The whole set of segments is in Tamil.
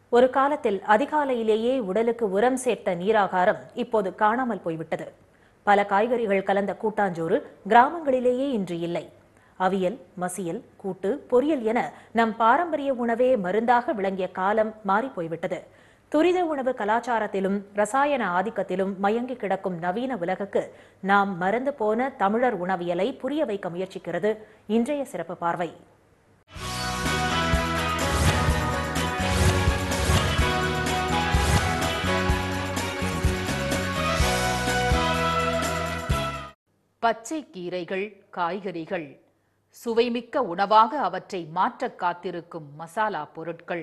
ஒரு காலத்தில் அதிகாலையிலேயே உடலுக்கு உரம் சேர்த்த நீராகாரம் இப்போது காணாமல் போய்விட்டது பல காய்கறிகள் கலந்த கூட்டாஞ்சோறு கிராமங்களிலேயே இன்று இல்லை அவியல் மசியல் கூட்டு பொரியல் என நம் பாரம்பரிய உணவே மருந்தாக விளங்கிய காலம் மாறிப் போய்விட்டது துரித உணவு கலாச்சாரத்திலும் ரசாயன ஆதிக்கத்திலும் மயங்கி கிடக்கும் நவீன உலகுக்கு நாம் மறந்து போன தமிழர் உணவியலை புரிய வைக்க முயற்சிக்கிறது இன்றைய சிறப்பு பார்வை பச்சை கீரைகள் காய்கறிகள் சுவைமிக்க உணவாக அவற்றை மாற்றக் காத்திருக்கும் மசாலா பொருட்கள்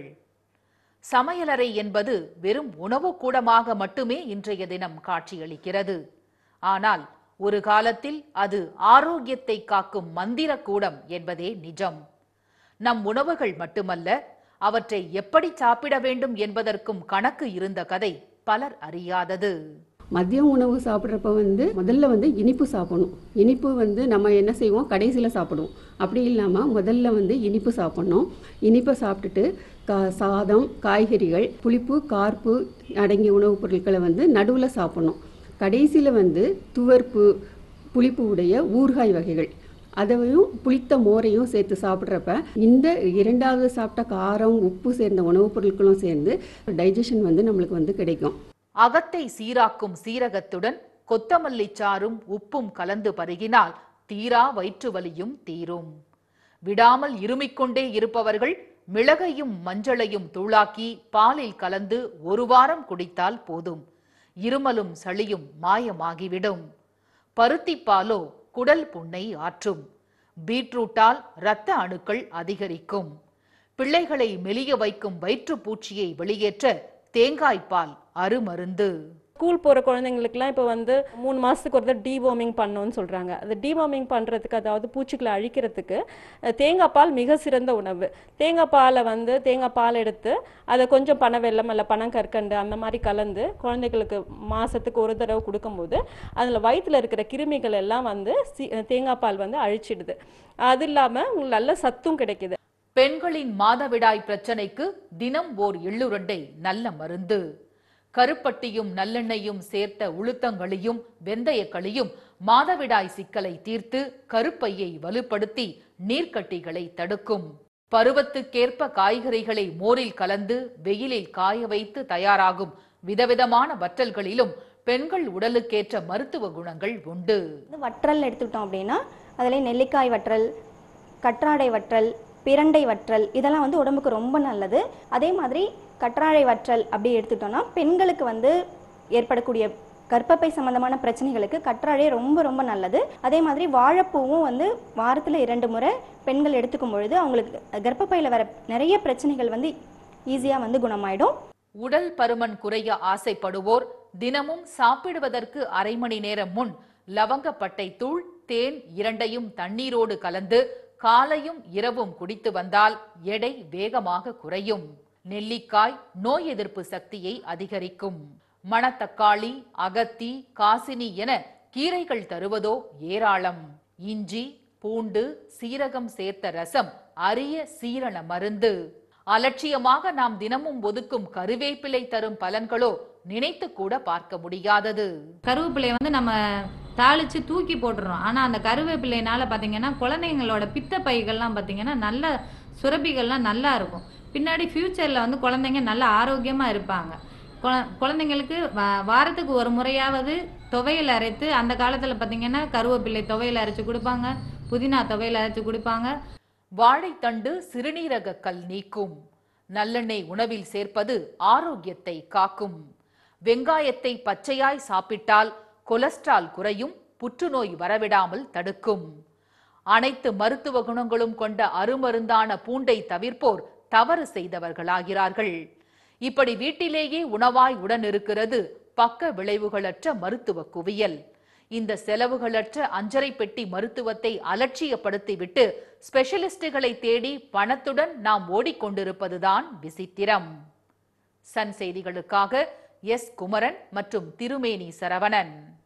சமையலறை என்பது வெறும் உணவு கூடமாக மட்டுமே இன்றைய தினம் காட்சியளிக்கிறது ஆனால் ஒரு காலத்தில் அது ஆரோக்கியத்தை காக்கும் மந்திர கூடம் என்பதே நிஜம் நம் உணவுகள் மட்டுமல்ல அவற்றை எப்படி சாப்பிட வேண்டும் என்பதற்கும் கணக்கு இருந்த கதை பலர் அறியாதது மதியம் உணவு சாப்பிட்றப்ப வந்து முதல்ல வந்து இனிப்பு சாப்பிடணும் இனிப்பு வந்து நம்ம என்ன செய்வோம் கடைசியில் சாப்பிடுவோம் அப்படி இல்லாமல் முதல்ல வந்து இனிப்பு சாப்பிடணும் இனிப்பை சாப்பிட்டுட்டு கா சாதம் காய்கறிகள் புளிப்பு கார்ப்பு அடங்கிய உணவுப் பொருட்களை வந்து நடுவில் சாப்பிடணும் கடைசியில் வந்து துவர்ப்பு புளிப்பு உடைய ஊறுகாய் வகைகள் அதையும் புளித்த மோரையும் சேர்த்து சாப்பிட்றப்ப இந்த இரண்டாவது சாப்பிட்ட காரம் உப்பு சேர்ந்த உணவுப் பொருட்களும் சேர்ந்து டைஜஷன் வந்து நம்மளுக்கு வந்து கிடைக்கும் அகத்தை சீராக்கும் சீரகத்துடன் கொத்தமல்லி சாறும் உப்பும் கலந்து பருகினால் தீரா வயிற்று வலியும் தீரும் விடாமல் இருமிக்கொண்டே இருப்பவர்கள் மிளகையும் மஞ்சளையும் தூளாக்கி பாலில் கலந்து ஒரு வாரம் குடித்தால் போதும் இருமலும் சளியும் மாயமாகிவிடும் பருத்திப்பாலோ குடல் புண்ணை ஆற்றும் பீட்ரூட்டால் இரத்த அணுக்கள் அதிகரிக்கும் பிள்ளைகளை மெலிய வைக்கும் வயிற்றுப்பூச்சியை வெளியேற்ற தேங்காய்ப்பால் அருமருந்து ஸ்கூல் போகிற குழந்தைங்களுக்குலாம் இப்போ வந்து மூணு மாதத்துக்கு ஒரு தடவை டீவார்மிங் பண்ணணும்னு சொல்கிறாங்க அது டீவார்மிங் பண்ணுறதுக்கு அதாவது பூச்சிகளை அழிக்கிறதுக்கு அஹ், தேங்காய் பால் மிக சிறந்த உணவு தேங்காய் பாலை வந்து தேங்காய் பால் எடுத்து அதை கொஞ்சம் பனை வெல்லம் இல்லை பனங்கற்கண்டு அந்த மாதிரி கலந்து குழந்தைகளுக்கு மாதத்துக்கு ஒரு தடவை கொடுக்கும்போது அதில் வயிற்றில் இருக்கிற கிருமிகள் எல்லாம் வந்து சி- தேங்காய் பால் வந்து அழிச்சிடுது அது இல்லாமல் உங்களுக்கு நல்ல சத்தும் கிடைக்குது பெண்களின் மாதவிடாய் பிரச்சனைக்கு தினம் ஓர் எள்ளுருண்டை நல்ல மருந்து கருப்பட்டியும் நல்லெண்ணெயும் சேர்த்த உளுத்தங்களியும் வெந்தயக்களியும் மாதவிடாய் சிக்கலை தீர்த்து கருப்பையை வலுப்படுத்தி நீர்க்கட்டிகளை தடுக்கும் பருவத்துக்கேற்ப காய்கறிகளை மோரில் கலந்து வெயிலில் காய வைத்து தயாராகும் விதவிதமான வற்றல்களிலும் பெண்கள் உடலுக்கேற்ற மருத்துவ குணங்கள் உண்டு வந்து வற்றல் எடுத்துக்கிட்டோம் அப்படின்னா அதில் நெல்லிக்காய் வற்றல் கற்றாழை வற்றல் பிரண்டை வற்றல் இதெல்லாம் வந்து உடம்புக்கு ரொம்ப நல்லது அதே மாதிரி கற்றாழை வற்றல் அப்படி எடுத்துக்கிட்டோம்னா பெண்களுக்கு வந்து ஏற்படக்கூடிய கர்ப்பப்பை சம்பந்தமான பிரச்சனைகளுக்கு கற்றாழை ரொம்ப ரொம்ப நல்லது அதே மாதிரி வாழைப்பூவும் வந்து வாரத்தில் இரண்டு முறை பெண்கள் எடுத்துக்கும் பொழுது அவங்களுக்கு கர்ப்பப்பையில் வர நிறைய பிரச்சனைகள் வந்து ஈஸியாக வந்து குணமாயிடும் உடல் பருமன் குறைய ஆசைப்படுவோர் தினமும் சாப்பிடுவதற்கு அரை மணி நேரம் முன் லவங்கப்பட்டை தூள் தேன் இரண்டையும் தண்ணீரோடு கலந்து காலையும் இரவும் குடித்து வந்தால் எடை வேகமாக குறையும் நெல்லிக்காய் நோய் எதிர்ப்பு சக்தியை அதிகரிக்கும் மணத்தக்காளி அகத்தி காசினி என கீரைகள் தருவதோ ஏராளம் இஞ்சி பூண்டு சீரகம் சேர்த்த ரசம் அரிய சீரண மருந்து அலட்சியமாக நாம் தினமும் ஒதுக்கும் கருவேப்பிலை தரும் பலன்களோ நினைத்து கூட பார்க்க முடியாதது கருவேப்பிலையை வந்து நம்ம தாளித்து தூக்கி போட்டுறோம் ஆனால் அந்த கருவேப்பிலைனால பார்த்தீங்கன்னா குழந்தைங்களோட பித்த பைகள்லாம் பார்த்தீங்கன்னா நல்ல சுரப்பிகள்லாம் நல்லா இருக்கும் பின்னாடி ஃப்யூச்சரில் வந்து குழந்தைங்க நல்ல ஆரோக்கியமாக இருப்பாங்க குழ- குழந்தைங்களுக்கு வா- வாரத்துக்கு ஒரு முறையாவது துவையல் அரைத்து அந்த காலத்தில் பார்த்தீங்கன்னா கருவேப்பிலை துவையல் அரைச்சு கொடுப்பாங்க புதினா துவையல் அரைச்சு கொடுப்பாங்க வாழைத்தண்டு சிறுநீரக கல் நீக்கும் நல்லெண்ணெய் உணவில் சேர்ப்பது ஆரோக்கியத்தை காக்கும் வெங்காயத்தை பச்சையாய் சாப்பிட்டால் கொலஸ்ட்ரால் குறையும் புற்றுநோய் வரவிடாமல் தடுக்கும் அனைத்து மருத்துவ குணங்களும் கொண்ட அருமருந்தான பூண்டை தவிர்ப்போர் தவறு செய்தவர்களாகிறார்கள் இப்படி வீட்டிலேயே உணவாய் உடன் இருக்கிறது பக்க விளைவுகளற்ற மருத்துவ குவியல் இந்த செலவுகளற்ற அஞ்சரை பெட்டி மருத்துவத்தை அலட்சியப்படுத்திவிட்டு ஸ்பெஷலிஸ்டுகளை தேடி பணத்துடன் நாம் ஓடிக்கொண்டிருப்பதுதான் விசித்திரம் சன் செய்திகளுக்காக எஸ் குமரன் மற்றும் திருமேனி சரவணன்